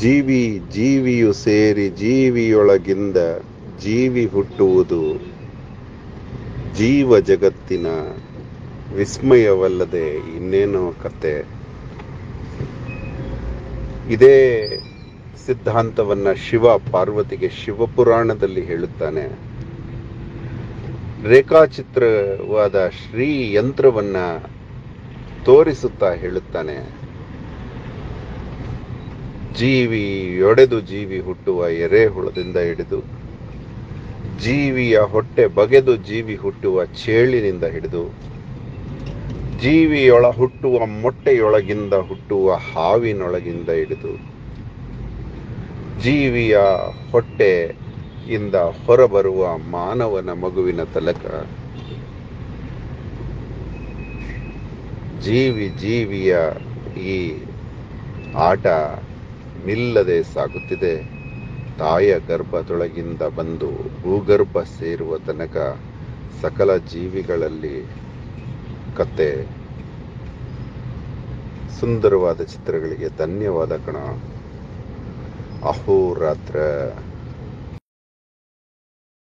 ಜೀವಿ ಜೀವಿಯು ಸೇರಿ ಜೀವಿಯೊಳಗಿಂದ ಜೀವಿ ಹುಟ್ಟುವುದು ಜೀವ ಜಗತ್ತಿನ ವಿಸ್ಮಯವಲ್ಲದೆ ಇನ್ನೇನೋ ಕತೆ ಇದೇ ಸಿದ್ಧಾಂತವನ್ನ ಶಿವ ಪಾರ್ವತಿಗೆ ಶಿವಪುರಾಣದಲ್ಲಿ ಹೇಳುತ್ತಾನೆ ರೇಖಾಚಿತ್ರವಾದ ಶ್ರೀ ಯಂತ್ರವನ್ನ ತೋರಿಸುತ್ತಾ ಹೇಳುತ್ತಾನೆ ಜೀವಿ ಒಡೆದು ಜೀವಿ ಹುಟ್ಟುವ ಎರೆಹುಳದಿಂದ ಹಿಡಿದು ಜೀವಿಯ ಹೊಟ್ಟೆ ಬಗೆದು ಜೀವಿ ಹುಟ್ಟುವ ಚೇಳಿನಿಂದ ಹಿಡಿದು ಜೀವಿಯೊಳ ಹುಟ್ಟುವ ಮೊಟ್ಟೆಯೊಳಗಿಂದ ಹುಟ್ಟುವ ಹಾವಿನೊಳಗಿಂದ ಹಿಡಿದು ಜೀವಿಯ ಹೊಟ್ಟೆಯಿಂದ ಹೊರಬರುವ ಮಾನವನ ಮಗುವಿನ ತಲಕ ಜೀವಿ ಜೀವಿಯ ಈ ಆಟ ನಿಲ್ಲದೆ ಸಾಗುತ್ತಿದೆ ತಾಯ ಗರ್ಭದೊಳಗಿಂದ ಬಂದು ಭೂಗರ್ಭ ಸೇರುವ ತನಕ ಸಕಲ ಜೀವಿಗಳಲ್ಲಿ ಕತೆ ಸುಂದರವಾದ ಚಿತ್ರಗಳಿಗೆ ಧನ್ಯವಾದ ಕಣ ಅಹೋರಾತ್ರ